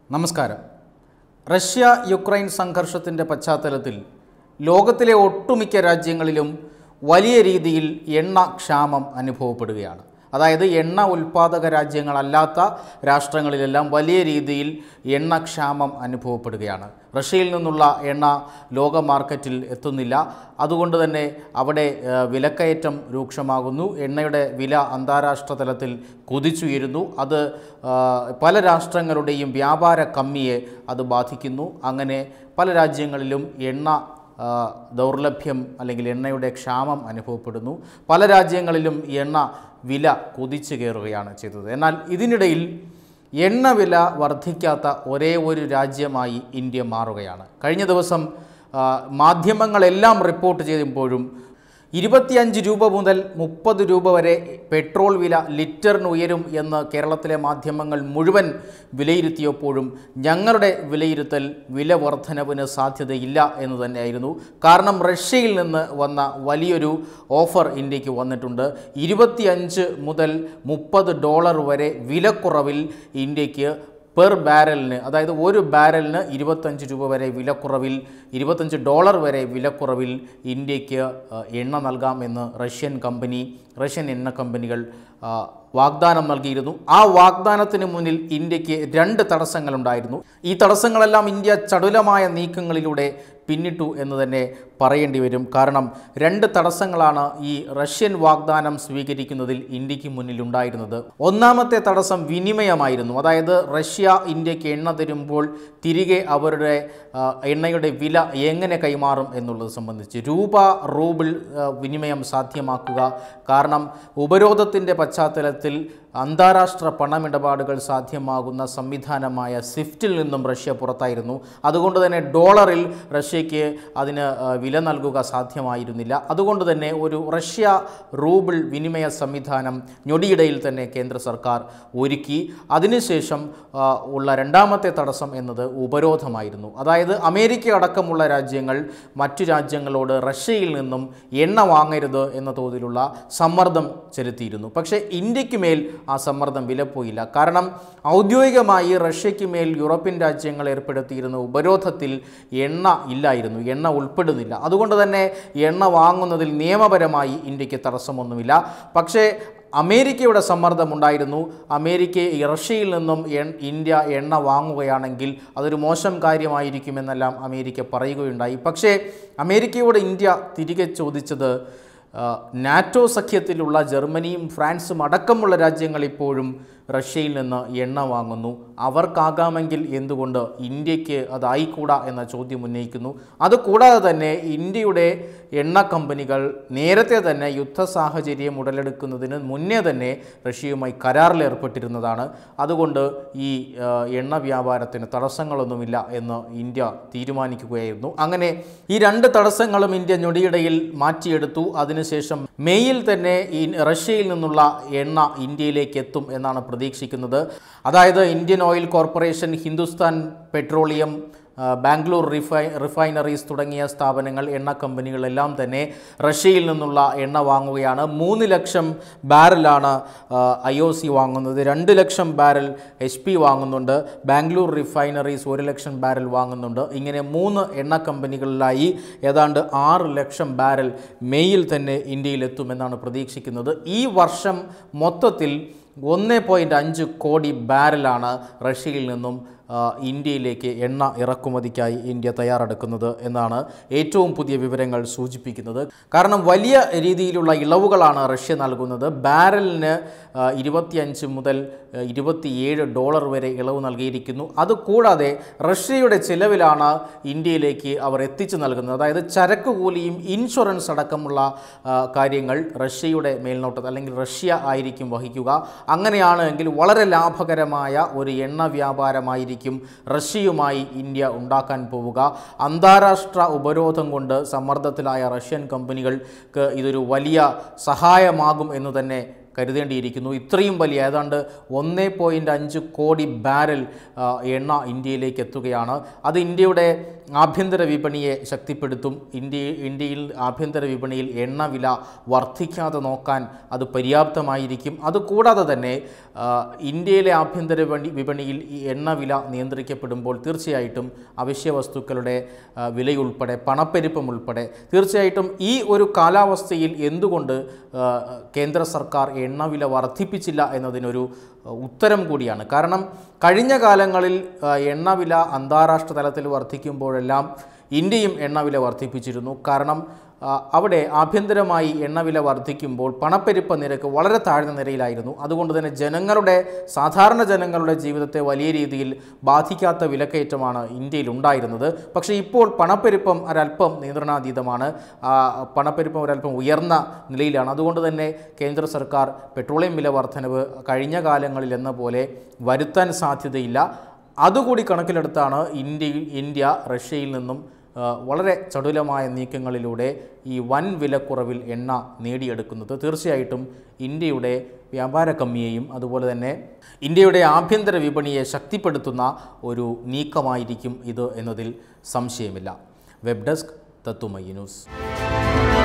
നമസ്കാരം Russia Ukraine സംഘർഷത്തിൻ്റെ പശ്ചാത്തലത്തിൽ ലോകത്തിലെ ഒട്ടുമിക്ക രാജ്യങ്ങളിലും വലിയ രീതിയിൽ എണ്ണ ക്ഷാമം അനുഭവപ്പെടുകയാണ് അതായത് എണ്ണ ഉൽപ്പാദക രാജ്യങ്ങളല്ലാത്ത രാഷ്ട്രങ്ങളിലെല്ലാം വലിയ രീതിയിൽ എണ്ണ ക്ഷാമം അനുഭവപ്പെടുകയാണ് റഷ്യയിൽ നിന്നുള്ള എണ്ണ ലോക മാർക്കറ്റിൽ എത്തുന്നില്ല അതുകൊണ്ട് തന്നെ അവിടെ ഏഹ്, വിലക്കയറ്റം രൂക്ഷമാകുന്നു എണ്ണയുടെ വില അന്താരാഷ്ട്ര തലത്തിൽ കുതിച്ചുയരുന്നു അത് ആ, പല രാഷ്ട്രങ്ങളുടെയും വ്യാപാര കമ്മിയെ അത് ബാധിക്കുന്നു അങ്ങനെ പല രാജ്യങ്ങളിലും എണ്ണ ആ, ദൗർലഭ്യം അല്ലെങ്കിൽ എണ്ണയുടെ ക്ഷാമം അനുഭവപ്പെടുന്നു പല രാജ്യങ്ങളിലും എണ്ണ വില കുതിച്ചു കയറുകയാണ് ചെയ്തത് എന്നാൽ ഇതിനിടയിൽ എണ്ണ വില വർദ്ധിക്കാത്ത ഒരേ ഒരു രാജ്യമായി ഇന്ത്യ മാറുകയാണ് കഴിഞ്ഞ ദിവസം ആ, മാധ്യമങ്ങളെല്ലാം റിപ്പോർട്ട് ചെയ്തപ്പോഴും ഇരുപത്തിയഞ്ച് രൂപ മുതൽ മുപ്പത് രൂപ വരെ പെട്രോൾ വില ലിറ്ററിന് ഉയരും എന്ന് കേരളത്തിലെ മാധ്യമങ്ങൾ മുഴുവൻ വിലയിരുത്തിയപ്പോഴും ഞങ്ങളുടെ വിലയിരുത്തൽ വില വർധനവിന് സാധ്യതയില്ല എന്ന് തന്നെയായിരുന്നു കാരണം റഷ്യയിൽ നിന്ന് വന്ന വലിയൊരു ഓഫർ ഇന്ത്യക്ക് വന്നിട്ടുണ്ട് ഇരുപത്തിയഞ്ച് മുതൽ മുപ്പത് ഡോളർ വരെ വിലക്കുറവിൽ ഇന്ത്യക്ക് പെർ ബാരലിന് അതായത് ഒരു ബാരലിന് ഇരുപത്തഞ്ച് രൂപ വരെ വിലക്കുറവിൽ ഇരുപത്തഞ്ച് ഡോളർ വരെ വിലക്കുറവിൽ ഇന്ത്യക്ക് ആ, എണ്ണ നൽകാമെന്ന് റഷ്യൻ കമ്പനി റഷ്യൻ എണ്ണ കമ്പനികൾ ആ, വാഗ്ദാനം നൽകിയിരുന്നു ആ വാഗ്ദാനത്തിന് മുന്നിൽ ഇന്ത്യക്ക് രണ്ട് തടസ്സങ്ങളുണ്ടായിരുന്നു ഈ തടസ്സങ്ങളെല്ലാം ഇന്ത്യ ചടുലമായ നീക്കങ്ങളിലൂടെ പിന്നിട്ടു എന്ന് തന്നെ പറയേണ്ടി വരും കാരണം രണ്ട് തടസ്സങ്ങളാണ് ഈ റഷ്യൻ വാഗ്ദാനം സ്വീകരിക്കുന്നതിൽ ഇന്ത്യക്ക് മുന്നിലുണ്ടായിരുന്നത് ഒന്നാമത്തെ തടസ്സം വിനിമയമായിരുന്നു അതായത് റഷ്യ ഇന്ത്യക്ക് എണ്ണ തരുമ്പോൾ തിരികെ അവരുടെ ആ, എണ്ണയുടെ വില എങ്ങനെ കൈമാറും എന്നുള്ളത് സംബന്ധിച്ച് രൂപ റൂബിൾ ആ, വിനിമയം സാധ്യമാക്കുക കാരണം ഉപരോധത്തിൻ്റെ പശ്ചാത്തലത്തിൽ അന്താരാഷ്ട്ര പണമിടപാടുകൾ സാധ്യമാകുന്ന സംവിധാനമായ സ്വിഫ്റ്റിൽ നിന്നും റഷ്യ പുറത്തായിരുന്നു അതുകൊണ്ട് തന്നെ ഡോളറിൽ റഷ്യയ്ക്ക് അതിന് ആ, വില നൽകുക സാധ്യമായിരുന്നില്ല അതുകൊണ്ട് തന്നെ ഒരു റഷ്യ റൂബിൾ വിനിമയ സംവിധാനം ഞൊടിയിടയിൽ തന്നെ കേന്ദ്ര സർക്കാർ ഒരുക്കി അതിനുശേഷം ആ, ഉള്ള രണ്ടാമത്തെ തടസ്സം എന്നത് ഉപരോധമായിരുന്നു അതായത് അമേരിക്ക അടക്കമുള്ള രാജ്യങ്ങൾ മറ്റു രാജ്യങ്ങളോട് റഷ്യയിൽ നിന്നും എണ്ണ വാങ്ങരുത് എന്ന തോതിലുള്ള സമ്മർദ്ദം ചെലുത്തിയിരുന്നു പക്ഷേ ഇന്ത്യക്ക് മേൽ ആ സമ്മർദ്ദം വിലപ്പോയില്ല കാരണം ഔദ്യോഗികമായി റഷ്യയ്ക്ക് മേൽ യൂറോപ്യൻ രാജ്യങ്ങൾ ഏർപ്പെടുത്തിയിരുന്ന ഉപരോധത്തിൽ എണ്ണ ഇല്ലായിരുന്നു എണ്ണ ഉൾപ്പെടുന്നില്ല അതുകൊണ്ട് തന്നെ എണ്ണ വാങ്ങുന്നതിൽ നിയമപരമായി ഇന്ത്യക്ക് തടസ്സമൊന്നുമില്ല പക്ഷേ അമേരിക്കയുടെ സമ്മർദ്ദമുണ്ടായിരുന്നു അമേരിക്ക റഷ്യയിൽ നിന്നും എൺ- ഇന്ത്യ എണ്ണ വാങ്ങുകയാണെങ്കിൽ അതൊരു മോശം കാര്യമായിരിക്കുമെന്നെല്ലാം അമേരിക്ക പറയുകയുണ്ടായി പക്ഷേ അമേരിക്കയോട് ഇന്ത്യ തിരികെ ചോദിച്ചത് ആ, നാറ്റോ സഖ്യത്തിലുള്ള ജർമ്മനിയും ഫ്രാൻസും അടക്കമുള്ള രാജ്യങ്ങൾ ഇപ്പോഴും റഷ്യയിൽ നിന്ന് എണ്ണ വാങ്ങുന്നു അവർക്കാകാമെങ്കിൽ എന്തുകൊണ്ട് ഇന്ത്യക്ക് അതായിക്കൂടാ എന്ന ചോദ്യം ഉന്നയിക്കുന്നു അതുകൂടാതെ തന്നെ ഇന്ത്യയുടെ എണ്ണ കമ്പനികൾ നേരത്തെ തന്നെ യുദ്ധ സാഹചര്യം ഉടലെടുക്കുന്നതിന് മുന്നേ തന്നെ റഷ്യയുമായി കരാറിൽ ഏർപ്പെട്ടിരുന്നതാണ് അതുകൊണ്ട് ഈ ആ, എണ്ണ വ്യാപാരത്തിന് തടസ്സങ്ങളൊന്നുമില്ല എന്ന് ഇന്ത്യ തീരുമാനിക്കുകയായിരുന്നു അങ്ങനെ ഈ രണ്ട് തടസ്സങ്ങളും ഇന്ത്യ ഞൊടിയിടയിൽ മാറ്റിയെടുത്തു അതിനുശേഷം മെയ്യിൽ തന്നെ ഈ റഷ്യയിൽ നിന്നുള്ള എണ്ണ ഇന്ത്യയിലേക്ക് എത്തും എന്നാണ് പ്രതീക്ഷിക്കുന്നത് അതായത് Indian Oil Corporation Hindustan Petroleum ആ, ബാംഗ്ലൂർ റിഫൈ റിഫൈനറീസ് തുടങ്ങിയ സ്ഥാപനങ്ങൾ എണ്ണ കമ്പനികളെല്ലാം തന്നെ റഷ്യയിൽ നിന്നുള്ള എണ്ണ വാങ്ങുകയാണ് മൂന്ന് ലക്ഷം ബാരലാണ് ഐ ഒ സി വാങ്ങുന്നത് രണ്ട് ലക്ഷം ബാരൽ എച്ച് പി വാങ്ങുന്നുണ്ട് ബാംഗ്ലൂർ റിഫൈനറീസ് ഒരു ലക്ഷം ബാരൽ വാങ്ങുന്നുണ്ട് ഇങ്ങനെ മൂന്ന് എണ്ണ കമ്പനികളിലായി ഏതാണ്ട് ആറ് ലക്ഷം ബാരൽ മെയ്യിൽ തന്നെ ഇന്ത്യയിലെത്തുമെന്നാണ് പ്രതീക്ഷിക്കുന്നത് ഈ വർഷം മൊത്തത്തിൽ ഒന്ന് പോയിൻറ്റ് അഞ്ച് കോടി ബാരലാണ് റഷ്യയിൽ നിന്നും ആ, ഇന്ത്യയിലേക്ക് എണ്ണ ഇറക്കുമതിക്കായി ഇന്ത്യ തയ്യാറെടുക്കുന്നത് എന്നാണ് ഏറ്റവും പുതിയ വിവരങ്ങൾ സൂചിപ്പിക്കുന്നത് കാരണം വലിയ രീതിയിലുള്ള ഇളവുകളാണ് റഷ്യ നൽകുന്നത് ബാരലിന് ആ, ഇരുപത്തിയഞ്ച് മുതൽ ആ, ഇരുപത്തിയേഴ് ഡോളർ വരെ ഇളവ് നൽകിയിരിക്കുന്നു അതുകൂടാതെ റഷ്യയുടെ ചിലവിലാണ് ഇന്ത്യയിലേക്ക് അവർ എത്തിച്ചു നൽകുന്നത് അതായത് ചരക്ക് കൂലിയും ഇൻഷുറൻസ് അടക്കമുള്ള ആ, കാര്യങ്ങൾ റഷ്യയുടെ മേൽനോട്ടത്തിൽ അല്ലെങ്കിൽ റഷ്യ ആയിരിക്കും വഹിക്കുക അങ്ങനെയാണ് എങ്കിൽ വളരെ ലാഭകരമായ ഒരു എണ്ണ വ്യാപാരമായിരിക്കും റഷ്യയുമായി ഇന്ത്യ ഉണ്ടാക്കാൻ പോവുക അന്താരാഷ്ട്ര ഉപരോധം കൊണ്ട് സമ്മർദ്ദത്തിലായ റഷ്യൻ കമ്പനികൾക്ക് ഇതൊരു വലിയ സഹായമാകും എന്ന് തന്നെ കരുതേണ്ടിയിരിക്കുന്നു ഇത്രയും വലിയ ഏതാണ്ട് ഒന്നേ പോയിൻറ്റ് അഞ്ച് കോടി ബാരൽ ആ, എണ്ണ ഇന്ത്യയിലേക്ക് എത്തുകയാണ് അത് ഇന്ത്യയുടെ ആഭ്യന്തര വിപണിയെ ശക്തിപ്പെടുത്തും ഇന്ത്യ ഇന്ത്യയിൽ ആഭ്യന്തര വിപണിയിൽ എണ്ണ വില വർദ്ധിക്കാതെ നോക്കാൻ അത് പര്യാപ്തമായിരിക്കും അതുകൂടാതെ തന്നെ ആ, ഇന്ത്യയിലെ ആഭ്യന്തര വിപണി വിപണിയിൽ ഈ എണ്ണ വില നിയന്ത്രിക്കപ്പെടുമ്പോൾ തീർച്ചയായിട്ടും അവശ്യ വസ്തുക്കളുടെ ആ, വിലയുൾപ്പെടെ പണപ്പെരുപ്പം ഉൾപ്പെടെ തീർച്ചയായിട്ടും ഈ ഒരു കാലാവസ്ഥയിൽ എന്തുകൊണ്ട് ആ, കേന്ദ്ര സർക്കാർ എണ്ണവില വർദ്ധിപ്പിച്ചില്ല എന്നതിനൊരു ആ, ഉത്തരം കൂടിയാണ് കാരണം കഴിഞ്ഞ കാലങ്ങളിൽ ആ, എണ്ണവില അന്താരാഷ്ട്ര തലത്തിൽ വർദ്ധിക്കുമ്പോഴെല്ലാം ഇന്ത്യയും എണ്ണവില വർദ്ധിപ്പിച്ചിരുന്നു കാരണം ആ, അവിടെ ആഭ്യന്തരമായി എണ്ണവില വർദ്ധിക്കുമ്പോൾ പണപ്പെരുപ്പ നിരക്ക് വളരെ താഴ്ന്ന നിരയിലായിരുന്നു അതുകൊണ്ട് തന്നെ ജനങ്ങളുടെ സാധാരണ ജനങ്ങളുടെ ജീവിതത്തെ വലിയ രീതിയിൽ ബാധിക്കാത്ത വിലക്കയറ്റമാണ് ഇന്ത്യയിൽ ഉണ്ടായിരുന്നത് പക്ഷേ ഇപ്പോൾ പണപ്പെരുപ്പം ഒരല്പം നിയന്ത്രണാതീതമാണ് ആ, പണപ്പെരുപ്പം ഒരല്പം ഉയർന്ന നിലയിലാണ് അതുകൊണ്ട് തന്നെ കേന്ദ്ര സർക്കാർ പെട്രോളിയം വില വർധനവ് കഴിഞ്ഞ കാലങ്ങളിൽ എന്ന പോലെ വരുത്താൻ സാധ്യതയില്ല അതുകൂടി കണക്കിലെടുത്താണ് ഇന്ത്യയിൽ ഇന്ത്യ റഷ്യയിൽ നിന്നും ആ, വളരെ ചടുലമായ നീക്കങ്ങളിലൂടെ ഈ വൻ വിലക്കുറവിൽ എണ്ണ നേടിയെടുക്കുന്നത് തീർച്ചയായിട്ടും ഇന്ത്യയുടെ വ്യാപാര കമ്മിയെയും അതുപോലെ തന്നെ ഇന്ത്യയുടെ ആഭ്യന്തര വിപണിയെ ശക്തിപ്പെടുത്തുന്ന ഒരു നീക്കമായിരിക്കും ഇത് എന്നതിൽ സംശയമില്ല വെബ് ഡെസ്ക് തത്തുമയി ന്യൂസ്